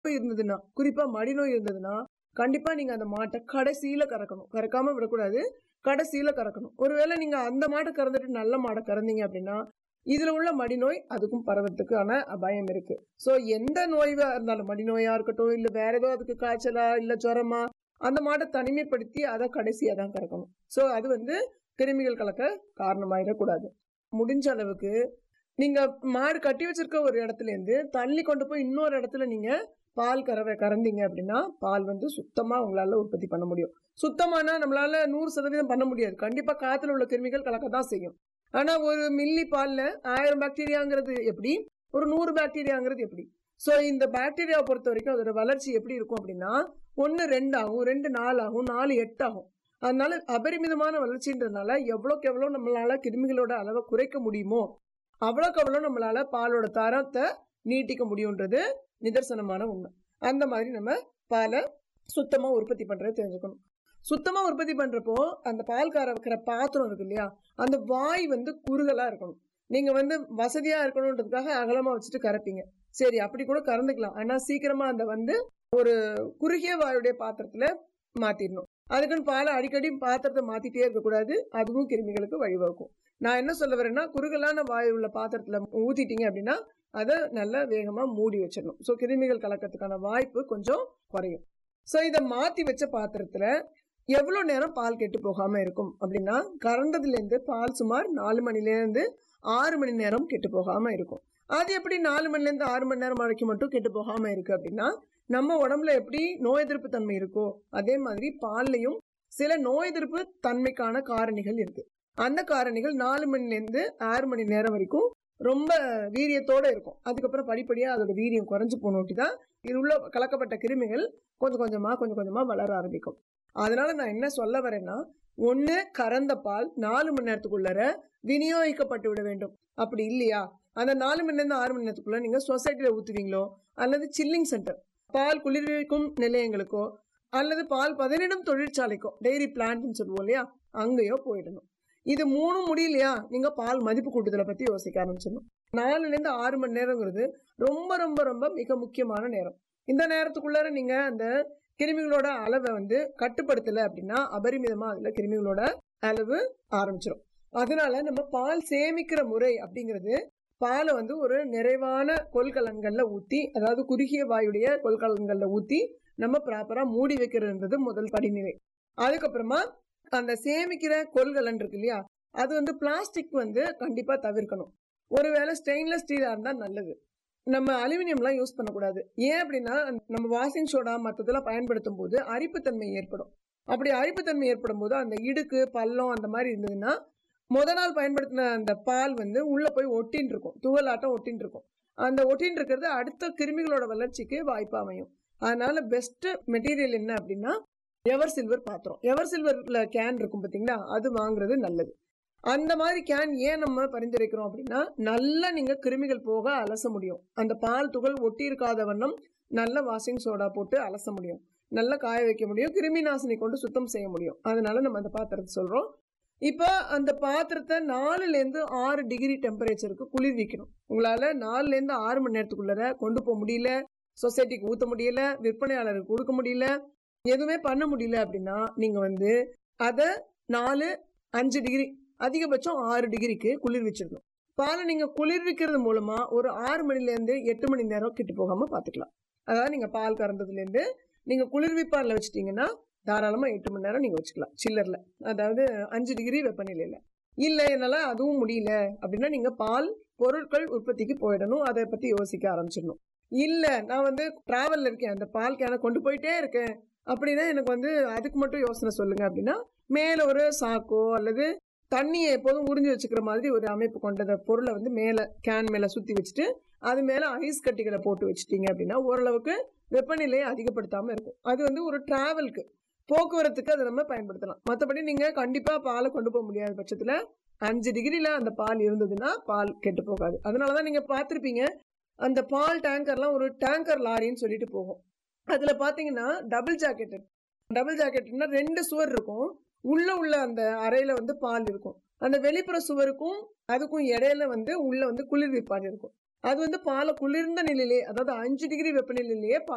இருந்ததுன்னா குறிப்பா மடிநோய் இருந்ததுன்னா கண்டிப்பா நீங்க அந்த மாட்டை கடைசியில கறக்கணும் கறக்காம விடக்கூடாது கடைசியில கறக்கணும் ஒருவேளை நீங்க அந்த மாட்டை கறந்துட்டு நல்ல மாடை கறந்தீங்க அப்படின்னா இதுல உள்ள மடிநோய் அதுக்கும் பரவத்துக்கான அபாயம் இருக்கு சோ எந்த நோய்வா இருந்தாலும் மடிநோயா இருக்கட்டும் இல்ல வேற ஏதோ அதுக்கு காய்ச்சலா இல்ல ஜுரமா அந்த மாட்டை தனிமைப்படுத்தி அதை கடைசியா தான் கறக்கணும் சோ அது வந்து கிருமிகள் கலக்க காரணமாயிடக்கூடாது முடிஞ்ச அளவுக்கு நீங்க மாடு கட்டி வச்சிருக்க ஒரு இடத்துல இருந்து தள்ளி கொண்டு போய் இன்னொரு இடத்துல நீங்க பால் கறவை கறந்தீங்க அப்படின்னா பால் வந்து சுத்தமா உங்களால உற்பத்தி பண்ண முடியும் சுத்தமானா நம்மளால நூறு சதவீதம் பண்ண முடியாது கண்டிப்பா காத்துல உள்ள கிருமிகள் கலக்க தான் செய்யும் ஆனா ஒரு மில்லி பால்ல ஆயிரம் பாக்டீரியாங்கிறது எப்படி ஒரு நூறு பாக்டீரியாங்கிறது எப்படி ஸோ இந்த பாக்டீரியாவை பொறுத்த வரைக்கும் அதோட வளர்ச்சி எப்படி இருக்கும் அப்படின்னா ஒன்று ரெண்டு ஆகும் ரெண்டு நாலு ஆகும் நாலு எட்டு ஆகும் அதனால அபரிமிதமான வளர்ச்சின்றதுனால எவ்வளோக்கு எவ்வளோ நம்மளால கிருமிகளோட அளவை குறைக்க முடியுமோ அவ்வளோக்கு அவ்வளோ நம்மளால பாலோட தரத்தை நீட்டிக்க முடியுன்றது நிதர்சனமான உண்மை அந்த மாதிரி நம்ம பாலை சுத்தமாக உற்பத்தி பண்ணுறது தெரிஞ்சுக்கணும் சுத்தமாக உற்பத்தி பண்ணுறப்போ அந்த பால் கார வைக்கிற பாத்திரம் இருக்கு இல்லையா அந்த வாய் வந்து குறுகலாக இருக்கணும் நீங்கள் வந்து வசதியாக இருக்கணுன்றதுக்காக அகலமாக வச்சுட்டு கறப்பீங்க சரி அப்படி கூட கறந்துக்கலாம் ஆனால் சீக்கிரமாக அந்த வந்து ஒரு குறுகிய வாயுடைய பாத்திரத்தில் மாற்றிடணும் அதுக்குன்னு பாலை அடிக்கடி பாத்திரத்தை மாற்றிட்டே இருக்கக்கூடாது அதுவும் கிருமிகளுக்கு வழிவகுக்கும் நான் என்ன சொல்ல வரேன்னா குறுகலான வாயு உள்ள பாத்திரத்தில் ஊற்றிட்டீங்க அப்படின்னா அதை நல்லா வேகமாக மூடி வச்சிடணும் ஸோ கிருமிகள் கலக்கிறதுக்கான வாய்ப்பு கொஞ்சம் குறையும் ஸோ இதை மாற்றி வச்ச பாத்திரத்தில் எவ்வளோ நேரம் பால் கெட்டு போகாமல் இருக்கும் அப்படின்னா கறந்ததுலேருந்து பால் சுமார் நாலு மணிலேருந்து ஆறு மணி நேரம் கெட்டு போகாமல் இருக்கும் அது எப்படி நாலு மணிலேருந்து ஆறு மணி நேரம் வரைக்கும் மட்டும் கெட்டு போகாமல் இருக்குது அப்படின்னா நம்ம உடம்புல எப்படி நோய் எதிர்ப்பு தன்மை இருக்கோ அதே மாதிரி பால்லையும் சில நோய் எதிர்ப்பு தன்மைக்கான காரணிகள் இருக்கு அந்த காரணிகள் நாலு மணிலேருந்து ஆறு மணி நேரம் வரைக்கும் ரொம்ப வீரியத்தோட இருக்கும் அதுக்கப்புறம் படிப்படியாக அதோட வீரியம் குறைஞ்சு போனோட்டி தான் இது உள்ள கலக்கப்பட்ட கிருமிகள் கொஞ்சம் கொஞ்சமாக கொஞ்சம் கொஞ்சமாக வளர ஆரம்பிக்கும் அதனால நான் என்ன சொல்ல வரேன்னா ஒன்று கறந்த பால் நாலு மணி நேரத்துக்குள்ளர விநியோகிக்கப்பட்டு விட வேண்டும் அப்படி இல்லையா அந்த நாலு மணி நேரம் ஆறு மணி நேரத்துக்குள்ள நீங்கள் சொசைட்டியில் ஊற்றுவீங்களோ அல்லது சில்லிங் சென்டர் பால் குளிர்விக்கும் நிலையங்களுக்கோ அல்லது பால் பதனிடும் தொழிற்சாலைக்கோ டெய்ரி பிளான்ட்னு சொல்லுவோம் இல்லையா அங்கேயோ போயிடணும் இது மூணும் முடியலையா நீங்க பால் மதிப்பு கூட்டுதலை பத்தி யோசிக்க ஆரம்பிச்சிடணும் நாலுல இருந்து ஆறு மணி நேரங்கிறது ரொம்ப ரொம்ப ரொம்ப மிக முக்கியமான நேரம் இந்த நேரத்துக்குள்ளார நீங்க அந்த கிருமிகளோட அளவை வந்து கட்டுப்படுத்தல அப்படின்னா அபரிமிதமா அதுல கிருமிகளோட அளவு ஆரம்பிச்சிடும் அதனால நம்ம பால் சேமிக்கிற முறை அப்படிங்கிறது பாலை வந்து ஒரு நிறைவான கொள்கலன்கள்ல ஊத்தி அதாவது குறுகிய வாயுடைய கொள்கலன்கள்ல ஊத்தி நம்ம ப்ராப்பரா மூடி வைக்கிறதுன்றது முதல் படிநிலை அதுக்கப்புறமா அந்த சேமிக்கிற கொள்கலன் இருக்கு இல்லையா அது வந்து பிளாஸ்டிக் வந்து கண்டிப்பா தவிர்க்கணும் ஒருவேளை ஸ்டெயின்லெஸ் ஸ்டீலா இருந்தா நல்லது நம்ம அலுமினியம்லாம் யூஸ் பண்ணக்கூடாது ஏன் அப்படின்னா நம்ம வாஷிங் சோடா மற்றதெல்லாம் பயன்படுத்தும் போது அரிப்புத்தன்மை ஏற்படும் அப்படி அரிப்புத்தன்மை ஏற்படும் போது அந்த இடுக்கு பள்ளம் அந்த மாதிரி இருந்ததுன்னா முத நாள் பயன்படுத்தின அந்த பால் வந்து உள்ள போய் ஒட்டின்னு இருக்கும் துவலாட்டம் ஒட்டின்னு இருக்கும் அந்த ஒட்டின்னு இருக்கிறது அடுத்த கிருமிகளோட வளர்ச்சிக்கு வாய்ப்பு அமையும் அதனால பெஸ்ட் மெட்டீரியல் என்ன அப்படின்னா எவர் சில்வர் பாத்திரம் எவர் சில்வர்ல கேன் இருக்கும் பார்த்தீங்களா அது வாங்குறது நல்லது அந்த மாதிரி கேன் ஏன் நம்ம பரிந்துரைக்கிறோம் அப்படின்னா நல்லா நீங்க கிருமிகள் போக அலச முடியும் அந்த பால் துகள் ஒட்டி இருக்காத வண்ணம் நல்ல வாஷிங் சோடா போட்டு அலச முடியும் நல்லா காய வைக்க முடியும் கிருமி நாசினி கொண்டு சுத்தம் செய்ய முடியும் அதனால நம்ம அந்த பாத்திரத்தை சொல்றோம் இப்போ அந்த பாத்திரத்தை நாலுலேருந்து ஆறு டிகிரி டெம்பரேச்சருக்கு குளிர்விக்கணும் உங்களால் நாலுலேருந்து ஆறு மணி நேரத்துக்குள்ளர கொண்டு போக முடியல சொசைட்டிக்கு ஊற்ற முடியல விற்பனையாளருக்கு கொடுக்க முடியல எதுவுமே பண்ண முடியல அப்படின்னா நீங்கள் வந்து அதை நாலு அஞ்சு டிகிரி அதிகபட்சம் ஆறு டிகிரிக்கு குளிர்விச்சிடணும் பாலை நீங்கள் குளிர்விக்கிறது மூலமாக ஒரு ஆறு மணிலேருந்து எட்டு மணி நேரம் கிட்டு போகாமல் பார்த்துக்கலாம் அதாவது நீங்கள் பால் கறந்ததுலேருந்து நீங்கள் குளிர்விப்பாரில் வச்சிட்டிங்கன்னா தாராளமாக எட்டு மணி நேரம் நீங்கள் வச்சுக்கலாம் சில்லரில் அதாவது அஞ்சு டிகிரி வெப்பநிலையில் இல்லை என்னால் அதுவும் முடியல அப்படின்னா நீங்கள் பால் பொருட்கள் உற்பத்திக்கு போயிடணும் அதை பற்றி யோசிக்க ஆரம்பிச்சிடணும் இல்லை நான் வந்து ட்ராவலில் இருக்கேன் அந்த பால் கேனை கொண்டு போயிட்டே இருக்கேன் அப்படின்னா எனக்கு வந்து அதுக்கு மட்டும் யோசனை சொல்லுங்க அப்படின்னா மேலே ஒரு சாக்கோ அல்லது தண்ணியை எப்போதும் உறிஞ்சி வச்சுக்கிற மாதிரி ஒரு அமைப்பு கொண்ட பொருளை வந்து மேலே கேன் மேலே சுற்றி வச்சுட்டு அது மேலே ஐஸ் கட்டிகளை போட்டு வச்சுட்டீங்க அப்படின்னா ஓரளவுக்கு வெப்பநிலையை அதிகப்படுத்தாமல் இருக்கும் அது வந்து ஒரு ட்ராவலுக்கு போக்குவரத்துக்கு அதை நம்ம பயன்படுத்தலாம் மற்றபடி நீங்கள் கண்டிப்பாக பாலை கொண்டு போக முடியாத பட்சத்தில் அஞ்சு டிகிரியில் அந்த பால் இருந்ததுன்னா பால் கெட்டு போகாது அதனால தான் நீங்கள் பார்த்துருப்பீங்க அந்த பால் டேங்கர்லாம் ஒரு டேங்கர் லாரின்னு சொல்லிட்டு போகும் அதில் பார்த்தீங்கன்னா டபுள் ஜாக்கெட் டபுள் ஜாக்கெட்னா ரெண்டு சுவர் இருக்கும் உள்ள உள்ள அந்த அறையில வந்து பால் இருக்கும் அந்த வெளிப்புற சுவருக்கும் அதுக்கும் இடையில வந்து உள்ள வந்து குளிர்விப்பான் இருக்கும் அது வந்து பாலை குளிர்ந்த நிலையிலே அதாவது அஞ்சு டிகிரி வெப்பநிலையிலேயே